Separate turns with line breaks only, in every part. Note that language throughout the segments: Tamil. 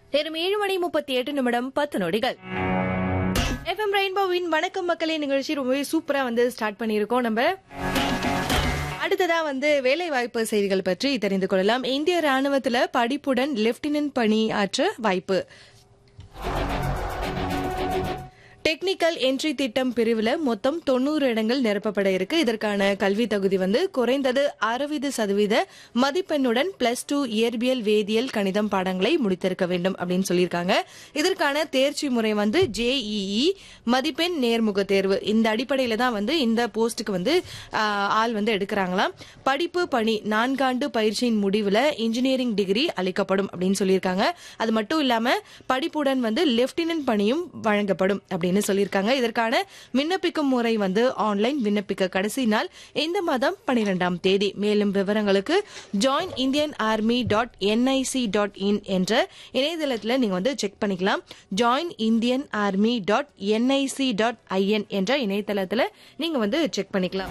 நேரம் ஏழு மணி முப்பத்தி எட்டு நிமிடம் பத்து நொடிகள் எஃப்எம் ரெயின்போவின் வணக்கம் மக்களே நிகழ்ச்சி ரொம்பவே சூப்பரா வந்து ஸ்டார்ட் பண்ணியிருக்கோம் நம்ம அடுத்ததா வந்து வேலை வாய்ப்பு செய்திகள் பற்றி தெரிந்து கொள்ளலாம் இந்திய ராணுவத்துல படிப்புடன் லெப்டினன்ட் பணி ஆற்ற வாய்ப்பு டெக்னிக்கல் என்ட்ரி திட்டம் பிரிவுல மொத்தம் தொண்ணூறு இடங்கள் நிரப்பப்பட இருக்கு இதற்கான கல்வி தகுதி வந்து குறைந்தது அறுபது சதவீத மதிப்பெண்ணுடன் பிளஸ் டூ இயற்பியல் வேதியியல் கணிதம் பாடங்களை முடித்திருக்க வேண்டும் அப்படின்னு சொல்லியிருக்காங்க இதற்கான தேர்ச்சி முறை வந்து ஜேஇஇ மதிப்பெண் நேர்முக தேர்வு இந்த அடிப்படையில தான் வந்து இந்த போஸ்ட்டுக்கு வந்து ஆஹ், ஆள் வந்து எடுக்கிறாங்களாம் படிப்பு பணி நான்காண்டு பயிற்சியின் முடிவுல இன்ஜினியரிங் டிகிரி அளிக்கப்படும் அப்படின்னு சொல்லியிருக்காங்க அது மட்டும் இல்லாம படிப்புடன் வந்து லெப்டினன்ட் பணியும் வழங்கப்படும் அப்படின்னு சொல்லியிருக்காங்க இதற்கான விண்ணப்பிக்கும் முறை வந்து ஆன்லைன் விண்ணப்பிக்க கடைசி நாள் இந்த மாதம் பனிரெண்டாம் தேதி மேலும் விவரங்களுக்கு join Indian army dot NIC dot in என்ற இணையதளத்தில் நீங்க வந்து செக் பண்ணிக்கலாம் join Indian army dot NIC dot IN என்ற இணையதளத்தில் நீங்க வந்து செக் பண்ணிக்கலாம்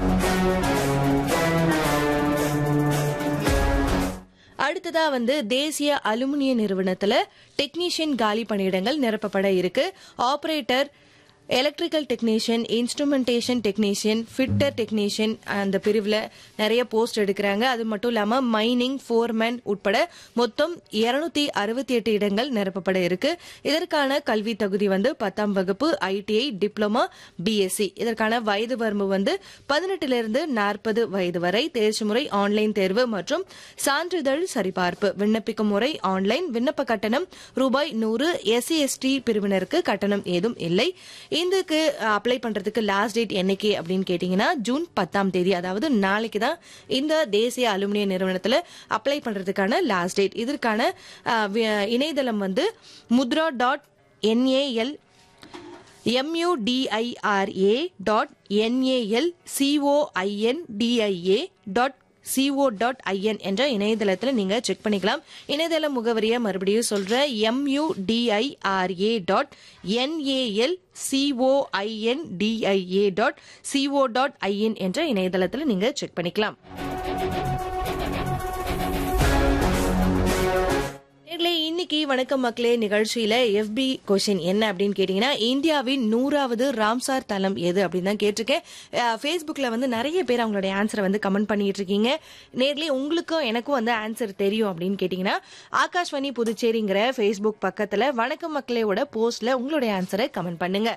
அடுத்ததா வந்து தேசிய அலுமினிய நிறுவனத்துல டெக்னீஷியன் காலி பணியிடங்கள் நிரப்பப்பட இருக்கு operator electrical technician instrumentation technician fitter technician அந்த பிரிவில் நிறைய போஸ்ட் எடுக்கிறாங்க அது மட்டும் இல்லாமல் மைனிங் ஃபோர்மேன் உட்பட மொத்தம் இருநூத்தி அறுபத்தி எட்டு இடங்கள் நிரப்பப்பட இருக்கு இதற்கான கல்வி தகுதி வந்து பத்தாம் வகுப்பு ஐடிஐ டிப்ளமா பிஎஸ்சி இதற்கான வயது வரம்பு வந்து பதினெட்டிலிருந்து நாற்பது வயது வரை தேர்ச்சி முறை ஆன்லைன் தேர்வு மற்றும் சான்றிதழ் சரிபார்ப்பு விண்ணப்பிக்கும் முறை ஆன்லைன் விண்ணப்ப கட்டணம் ரூபாய் நூறு எஸ்சி எஸ்டி பிரிவினருக்கு கட்டணம் ஏதும் இல்லை இதுக்கு அப்ளை பண்றதுக்கு லாஸ்ட் டேட் என்னைக்கு அப்படின்னு கேட்டீங்கன்னா ஜூன் பத்தாம் தேதி அதாவது நாளைக்கு தான் இந்த தேசிய அலுமினிய நிறுவனத்தில் அப்ளை பண்றதுக்கான லாஸ்ட் டேட் இதற்கான அஹ், வி- இணையதளம் வந்து Mudra dot NAL MUDIRA dot NAL COINDIA dot CO dot IN என்ற இணையதளத்தில் நீங்க செக் பண்ணிக்கலாம் இணையதள முகவரியை மறுபடியும் சொல்றேன் MUDIRA dot NAL COINDIA dot CO dot IN என்ற இணையதளத்தில் நீங்க செக் பண்ணிக்கலாம் நேர்களே இன்னைக்கு வணக்கம் மக்களே நிகழ்ச்சியில எஃபி கொஷின் என்ன அப்படின்னு கேட்டீங்கன்னா இந்தியாவின் நூறாவது ராம்சார் தலம் எது அப்படின்னு தான் கேட்டிருக்கேன் ஃபேஸ்புக்கில் வந்து நிறைய பேர் அவங்களுடைய ஆன்சரை வந்து கமெண்ட் பண்ணிட்டு இருக்கீங்க நேர்லயே உங்களுக்கும் எனக்கும் வந்து ஆன்சர் தெரியும் அப்படின்னு கேட்டீங்கன்னா ஆகாஷ்வாணி புதுச்சேரிங்கிற ஃபேஸ்புக் பக்கத்துல வணக்கம் மக்களேவோட போஸ்ட்ல உங்களுடைய ஆன்சரை கமெண்ட் பண்ணுங்க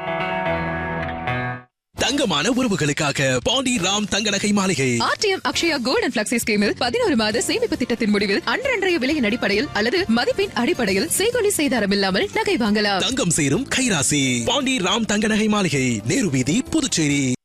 தங்கமான உறவுகளுக்காக பாண்டி ராம் தங்க நகை மாளிகை
RTM Akshaya gold and flexi ஸ்கீமில் பதினோரு மாத சேமிப்பு திட்டத்தின் முடிவில் அன்றன்றைய விலையின் அடிப்படையில் அல்லது மதிப்பின் அடிப்படையில் செய்கொலி செய்தாரம் இல்லாமல் நகை வாங்கலாம்
தங்கம் சேரும் கைராசி பாண்டி ராம் தங்க நகை மாளிகை நேரு வீதி புதுச்சேரி